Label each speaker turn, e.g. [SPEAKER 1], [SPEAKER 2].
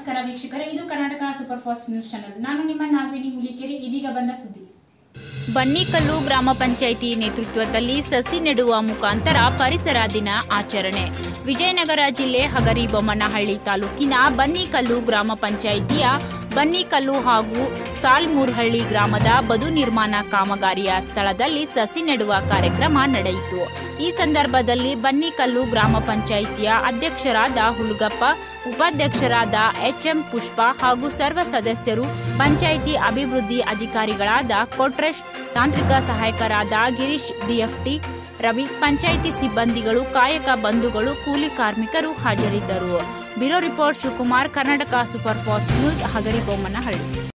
[SPEAKER 1] ನಮಸ್ಕಾರ ವೀಕ್ಷಕರೇ ಇದು Karnataka super fast news channel ನಾನು ನಿಮ್ಮ ನಾಗವೇಣಿ ಹುಲಿಕೆರೆ ಇದೀಗ ಬಂದ ಸುದ್ದಿ
[SPEAKER 2] ಬನ್ನಿಕಲ್ಲು ಗ್ರಾಮ ಪಂಚಾಯಿತಿ ನೇತೃತ್ವದಲ್ಲಿ ಸಸಿ ನೆಡುವ ಮುಖಾಂತರ ಪರಿಸರ ದಿನ ಆಚರಣೆ ವಿಜಯನಗರ ಜಿಲ್ಲೆ ಹಗರಿಬೊಮ್ಮನಹಳ್ಳಿ ತಾಲೂಕಿನ ಬನ್ನಿಕಲ್ಲು ಗ್ರಾಮ ಪಂಚಾಯಿತಿಯ ಬನ್ನಿಕಲ್ಲು ಹಾಗೂ ಸಾಲ್ಮೂರ್ಹಳ್ಳಿ ಗ್ರಾಮದ ಬದು ನಿರ್ಮಾಣ ಕಾಮಗಾರಿಯ ಸ್ಥಳದಲ್ಲಿ ಸಸಿ ನೆಡುವ ಕಾರ್ಯಕ್ರಮ ನಡೆಯಿತು ಈ ಸಂದರ್ಭದಲ್ಲಿ ಬನ್ನಿಕಲ್ಲು ಗ್ರಾಮ ಪಂಚಾಯಿತಿಯ ಅಧ್ಯಕ್ಷರಾದ ಹುಲ್ಗಪ್ಪ ಉಪಾಧ್ಯಕ್ಷರಾದ ಎಚ್ಎಂ ಪುಷ್ಪ ಹಾಗೂ ಸರ್ವ ಸದಸ್ಯರು ಪಂಚಾಯಿತಿ ಅಭಿವೃದ್ಧಿ ಅಧಿಕಾರಿಗಳಾದ ಕೊಟ್ರೇಶ್ ತಾಂತ್ರಿಕ ಸಹಾಯಕರಾದ ಗಿರೀಶ್ ಡಿಎಫ್ಟಿ ರವಿ ಪಂಚಾಯಿತಿ ಸಿಬ್ಬಂದಿಗಳು ಕಾಯಕ ಬಂಧುಗಳು ಕೂಲಿ ಕಾರ್ಮಿಕರು ಹಾಜರಿದ್ದರು bureau report Shivakumar Karnataka super fast news Hagaribommanahalli